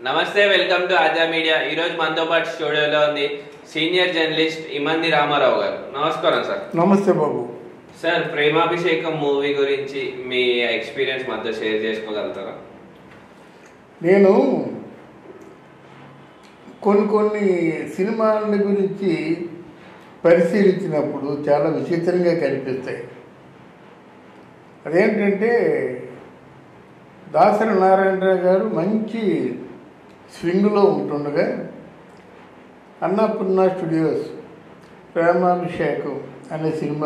నమస్తే welcome to ఆజా media ఈ రోజు మనతో పాటు స్టూడియోలో ఉంది సీనియర్ జర్నలిస్ట్ ఇమంది రామారావు గారు నమస్కారం సార్ నమస్తే బాబు సార్ ప్రేమాభిషేకం మూవీ గురించి మీ ఎక్స్పీరియన్స్ మధ్య షేర్ చేసుకోగలుగుతారా నేను కొన్ని కొన్ని సినిమాల గురించి పరిశీలించినప్పుడు చాలా విచిత్రంగా కనిపిస్తాయి అదేంటంటే దాసరి నారాయణరావు గారు మంచి స్వింగ్లో ఉంటుండగా అన్నపూర్ణ స్టూడియోస్ ప్రేమాభిషేకం అనే సినిమా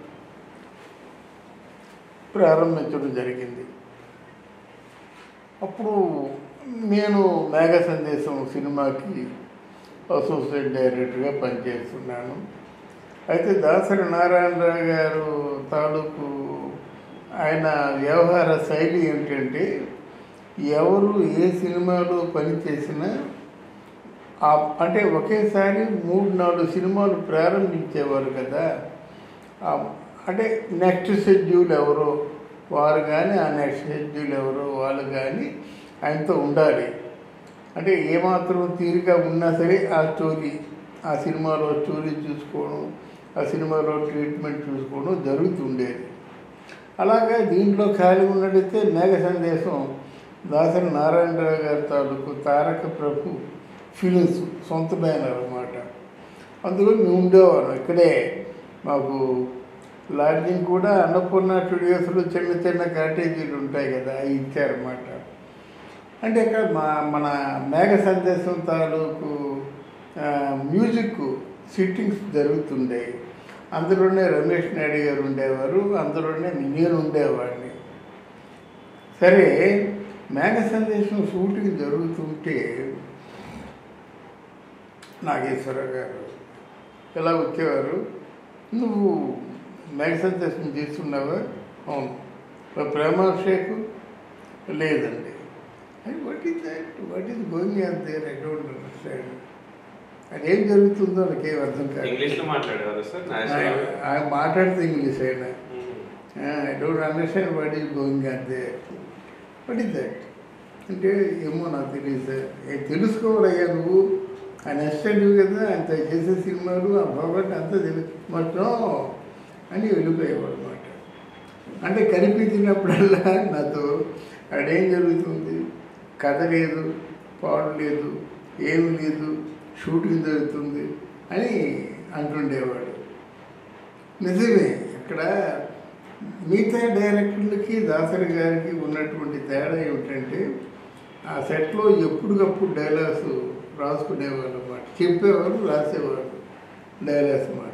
ప్రారంభించడం జరిగింది అప్పుడు నేను మేఘ సందేశం సినిమాకి అసోసియేట్ డైరెక్టర్గా పనిచేస్తున్నాను అయితే దాసరి నారాయణరావు గారు తాలూకు ఆయన వ్యవహార శైలి ఏమిటంటే ఎవరు ఏ సినిమాలో పనిచేసినా ఆ- అంటే ఒకేసారి మూడు నాలుగు సినిమాలు ప్రారంభించేవారు కదా ఆ- అంటే నెక్స్ట్ షెడ్యూల్ ఎవరో వారు కానీ ఆ నెక్స్ట్ షెడ్యూల్ ఎవరో వాళ్ళు కానీ ఆయనతో ఉండాలి అంటే ఏమాత్రం తీరిక ఉన్నా సరే ఆ స్టోరీ ఆ సినిమాలో స్టోరీ చూసుకోవడం ఆ సినిమాలో ట్రీట్మెంట్ చూసుకోవడం జరుగుతుండేది అలాగే దీంట్లో ఖాళీ ఉన్నట్టయితే మేఘ సందేశం దాసరి నారాయణరావు గారి తాలూకు తారక ప్రభు ఫిలిమ్స్ సొంత బ్యానర్ అన్నమాట అందులో మేము ఉండేవాళ్ళం ఇక్కడే మాకు లాడ్జింగ్ కూడా అన్నపూర్ణ స్టూడియోస్లో చిన్న చిన్న కాటేజీలు ఉంటాయి కదా అవి ఇచ్చారన్నమాట అంటే ఇక్కడ మా మన మేఘ సందేశం తాలూకు ఆ, మ్యూజిక్ సిట్టింగ్స్ జరుగుతుండే అందులోనే రమేష్ నాయుడు గారు ఉండేవారు అందులోనే నేను ఉండేవాడిని సరే మేఘ సందేశం షూటింగ్ జరుగుతుంటే నాగేశ్వరరావు గారు ఇలా వచ్చేవారు నువ్వు మేఘ సందేశం చేస్తున్నావా అవును మరి ప్రేమాభిషేకం లేదండి అది what is that what is going on there I don't understand అదేం జరుగుతుందో నాకేం అర్థం కాదు ఇంగ్లీష్ లో మాట్లాడేవారు సార్ ఆయన ఆయన మాట్లాడితే ఇంగ్లీష్ అయినా hmm. I don't understand what is going on there what is that అంటే ఏమో నాకు తెలియదు సార్ ఏ తెలుసుకోవాలయ్యా నువ్వు ఆయన అసిస్టెంట్ కదా ఆయన చేసే సినిమాలు ఆ బాబట్ అంతా తెలుసు మొత్తం అని వెళ్ళిపోయేవాడు అనమాట అంటే కనిపించినప్పుడల్లా నాతో అక్కడేం జరుగుతుంది కథ లేదు పాడు లేదు ఏమి లేదు షూటింగ్ జరుగుతుంది అని అంటుండేవాడు నిజమే ఇక్కడ మిగతా డైరెక్టర్లకి దాసరి గారికి ఉన్నటువంటి తేడా ఏమిటంటే ఆ సెట్లో ఎప్పటికప్పుడు డైలాగ్స్ రాసుకునేవాళ్ళు అన్నమాట చెప్పేవారు రాసేవారు డైలాగ్స్ అన్నమాట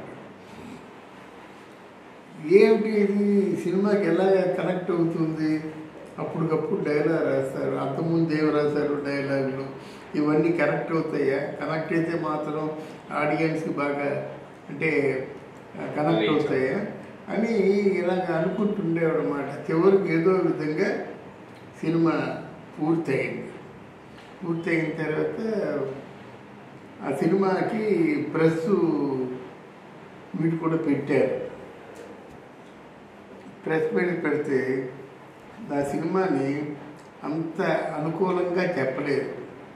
ఏమిటి ఇది సినిమాకి ఎలా కనెక్ట్ అవుతుంది అప్పటికప్పుడు డైలాగ్ రాస్తారు అంతకుముందు ఏం రాశారు డైలాగులు ఇవన్నీ కనెక్ట్ అవుతాయా కనెక్ట్ అయితే మాత్రం ఆడియన్స్కి బాగా అంటే కనెక్ట్ Reach అవుతాయా అని ఇలాగ అనుకుంటుండేవాడు అనమాట చివరికి ఏదో విధంగా సినిమా పూర్తయింది పూర్తయిన తర్వాత ఆ సినిమాకి ప్రెస్ వీటి కూడా పెట్టారు ప్రెస్ మీట్ పెడితే ఆ సినిమాని అంత అనుకూలంగా చెప్పలేదు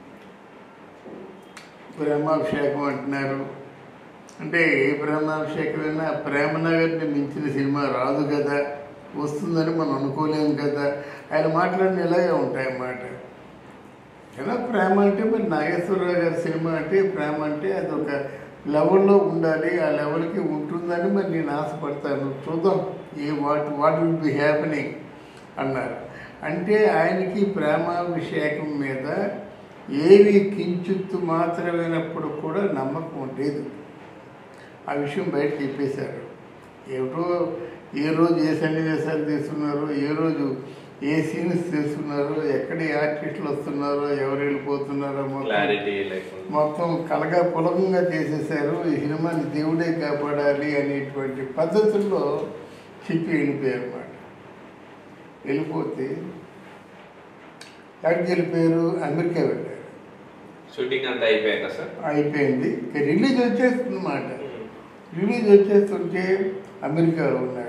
ప్రేమాభిషేకం అంటున్నారు అంటే ఏ ప్రేమాభిషేకమైనా ప్రేమనగర్ని మించిన సినిమా రాదు కదా వస్తుందని మనం అనుకోలేము కదా ఆయన మాట్లాడిన ఇలాగే ఉంటాయన్నమాట ఎలా ప్రేమ అంటే మరి నాగేశ్వరరావు గారి సినిమా అంటే ప్రేమ అంటే అది ఒక లెవెల్లో ఉండాలి ఆ లెవెల్కి ఉంటుందని మరి నేను ఆశపడతాను చూద్దాం ఏ what what will be happening అన్నారు అంటే ఆయనకి ప్రేమాభిషేకం మీద ఏవి కించిత్తు మాత్రమైనప్పుడు కూడా నమ్మకం లేదు ఆ విషయం బయట చెప్పేశారు ఏమిటో ఏ రోజు ఏ సన్నివేశాలు తీస్తున్నారు ఏ రోజు ఏ సీన్స్ తీస్తున్నారు ఎక్కడ ఏ ఆర్టిస్టులు వస్తున్నారో ఎవరు వెళ్ళిపోతున్నారో మొత్తం క్లారిటీ లేకుండా మొత్తం కలగా పులకంగా చేసేసారు ఈ సినిమాని దేవుడే కాపాడాలి అనేటువంటి పద్ధతుల్లో చెప్పి వెళ్ళిపోయారు అన్నమాట వెళ్ళిపోతే ఎక్కడికి వెళ్ళిపోయారు అమెరికా వెళ్ళారు షూటింగ్ అంతా అయిపోయాక సార్ అయిపోయింది ఇక రిలీజ్ వచ్చేస్తుంది అన్నమాట రిలీజ్ వచ్చేస్తుంటే అమెరికాలో ఉన్నాడు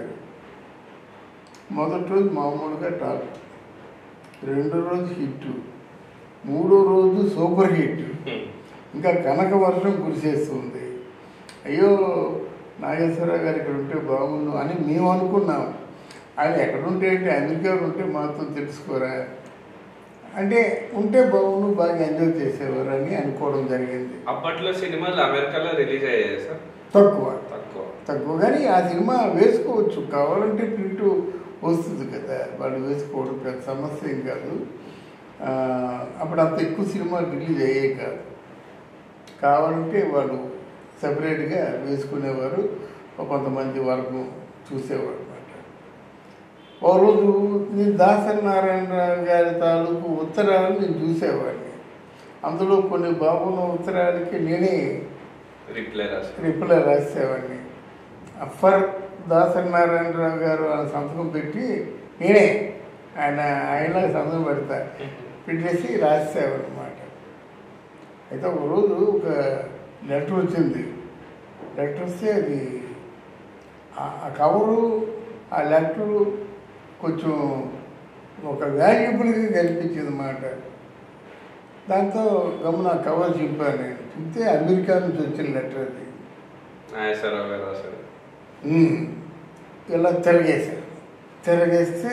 మొదటి రోజు మామూలుగా టాక్ రెండో రోజు హిట్ మూడో రోజు సూపర్ హిట్ హ్మ్. ఇంకా కనక వర్షం కురిసేస్తుంది అయ్యో నాగేశ్వరరావు గారు ఇక్కడ ఉంటే బాగుండు అని మేము అనుకున్నాం ఆయన ఎక్కడుంటే అంటే అమెరికాలో ఉంటే మాతో తెలుసుకోరా అంటే ఉంటే బాగుండు బాగా ఎంజాయ్ చేసేవారు అని అనుకోవడం జరిగింది అప్పట్లో సినిమాలు అమెరికాలో రిలీజ్ అయ్యాయి సార్ తక్కువ తక్కువ తక్కువ కానీ ఆ సినిమా వేసుకోవచ్చు కావాలంటే ప్రింట్ వస్తుంది కదా వాళ్ళు వేసుకోవడం పెద్ద సమస్య ఏం కాదు ఆ, అప్పుడు అంత ఎక్కువ సినిమాలు రిలీజ్ అయ్యాయి కాదు కావాలంటే వాళ్ళు సపరేట్గా వేసుకునేవారు కొంతమంది వరకు చూసేవారు అనమాట ఓ రోజు నేను దాసరి నారాయణరావు గారి తాలూకు ఉత్తరాలు నేను చూసేవాడిని అందులో కొన్ని బాగున్న ఉత్తరాలకి నేనే రిప్లై రాశారు రిప్లై రాసేవాడిని అఫర్ దాసరి నారాయణరావు గారు ఆయన సంతకం పెట్టి నేనే ఆయన ఆయన సంతకం పెడతా పెట్టేసి రాసేవాడనమాట అయితే ఒక రోజు ఒక లెటర్ వచ్చింది లెటర్ వస్తే అది ఆ- ఆ కవరు ఆ లెటరు కొంచెం ఒక వాల్యుబుల్గా కనిపించింది అన్నమాట దాంతో గమన కవర్ చింపాను నేను చింపితే అమెరికా నుంచి వచ్చిన లెటర్ అది నాగేశ్వరరావు గారు రాశారు ఉమ్. ఇలా తిరగేశాను తిరగేస్తే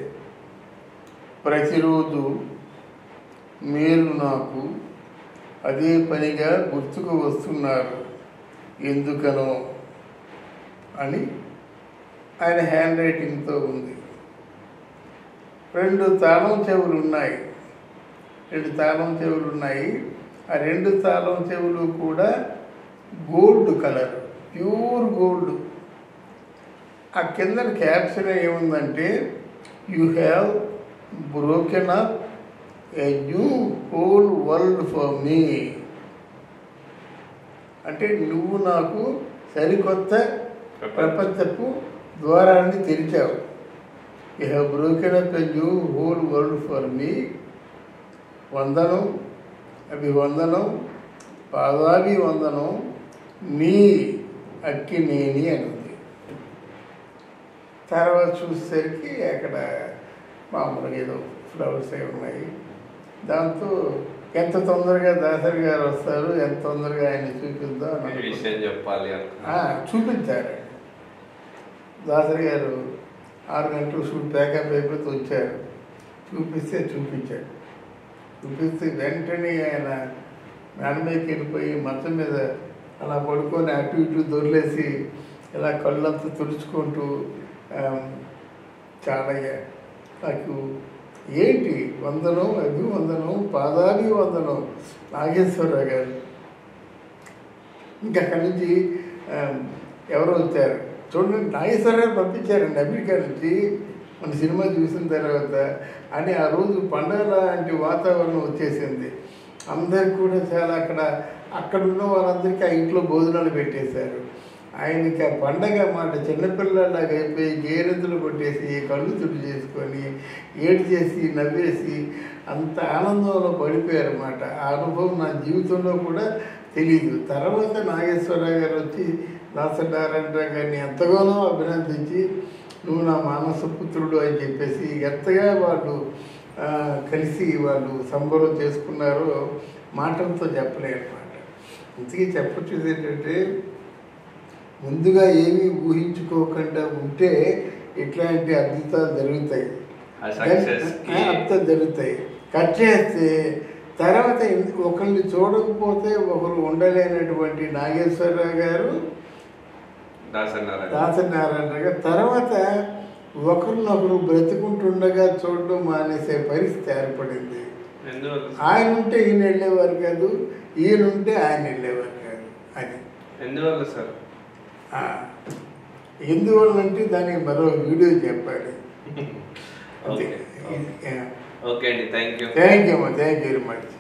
ప్రతిరోజు మీరు నాకు అదే పనిగా గుర్తుకు వస్తున్నారు ఎందుకనో అని ఆయన హ్యాండ్ రైటింగ్తో ఉంది రెండు తాళం చెవులు ఉన్నాయి రెండు తాళం చెవులు ఉన్నాయి ఆ రెండు తాళం చెవులు కూడా గోల్డ్ కలర్ ప్యూర్ గోల్డ్ ఆ కింద క్యాప్షన్ ఏముందంటే you have broken up a new whole world for me అంటే నువ్వు నాకు సరికొత్త ప్రపంచపు ద్వారాన్ని తెరిచావు you have broken up a new whole world for me వందనం అభివందనం పాదాభి వందనం నీ అక్కినేని అని ఉంది తర్వాత చూసేసరికి అక్కడ మామూలుగా ఏదో ఫ్లవర్స్ అవి ఉన్నాయి దాంతో ఎంత తొందరగా దాసరి గారు వస్తారు ఎంత తొందరగా ఆయన చూపిద్దాం అని ఈ అనుకున్నాను. విషయం చెప్పాలి ఆ, అనుకున్నా చూపించారు దాసరి గారు ఆరు గంటలు షూట్ ప్యాకప్ అయిపోతే వచ్చారు చూపిస్తే చూపించాడు చూపిస్తే వెంటనే ఆయన మేడ మీదకి వెళ్ళిపోయి మంచం మీద అలా పడుకొని అటు ఇటు దొర్లేసి ఇలా కళ్ళంతా తుడుచుకుంటూ ఆ, చాలా నాకు ఏంటి వందనం అభి వందనం పాదాభి వందనం నాగేశ్వరరావు గారు ఇంకా అక్కడి నుంచి ఆ, ఎవరో వచ్చారు చూడండి నాగేశ్వరరావు పంపించారండి అమెరికా నుంచి మన సినిమా చూసిన తర్వాత అని ఆ రోజు పండగ లాంటి వాతావరణం వచ్చేసింది అందరికి కూడా చాలా అక్కడ అక్కడ ఉన్న వాళ్ళందరికీ ఆ ఇంట్లో భోజనాలు పెట్టేశారు ఆయనకి ఆ పండగ మాట చిన్నపిల్లలాగా అయిపోయి గేరెద్దులు కొట్టేసి కళ్ళు తుడి చేసుకొని ఏడు చేసి నవ్వేసి అంత ఆనందంలో పడిపోయారు అన్నమాట ఆ అనుభవం నా జీవితంలో కూడా తెలియదు తర్వాత నాగేశ్వరరావు గారు వచ్చి దాసనారాయణరావు గారిని ఎంతగానో అభినందించి నువ్వు నా మానస పుత్రుడు అని చెప్పేసి ఎంతగా వాళ్ళు ఆ, కలిసి వాళ్ళు సంబరం చేసుకున్నారో మాటలతో చెప్పలేరు అనమాట ఇంతకీ చెప్పొచ్చేది ఏంటంటే ముందుగా ఏమీ ఊహించుకోకుండా ఉంటే ఇట్లాంటి అద్భుతాలు జరుగుతాయి ఆ success కి- అద్భుతాలు జరుగుతాయి కట్ చేస్తే తర్వాత ఎందు- ఒకరిని చూడకపోతే ఒకరు ఉండలేనటువంటి నాగేశ్వరరావు గారు దాసన్నారాయణ దాసనారాయణ గారు తర్వాత ఒకరినొకరు బ్రతుకుంటుండగా చూడడం మానేసే పరిస్థితి ఏర్పడింది ఎందువల్ల ఆయన ఉంటే ఈయన వెళ్ళేవారు కాదు ఈయన ఉంటే ఆయన వెళ్ళేవారు కాదు అని ఎందువల్ల సార్ ఆ, ఎందువల్లంటే దానికి మరో వీడియో చెప్పాలి ఓకే థ్యాంక్ ఓకే అండి థ్యాంక్ యూ యూ అమ్మా థ్యాంక్ యూ వెరీ మచ్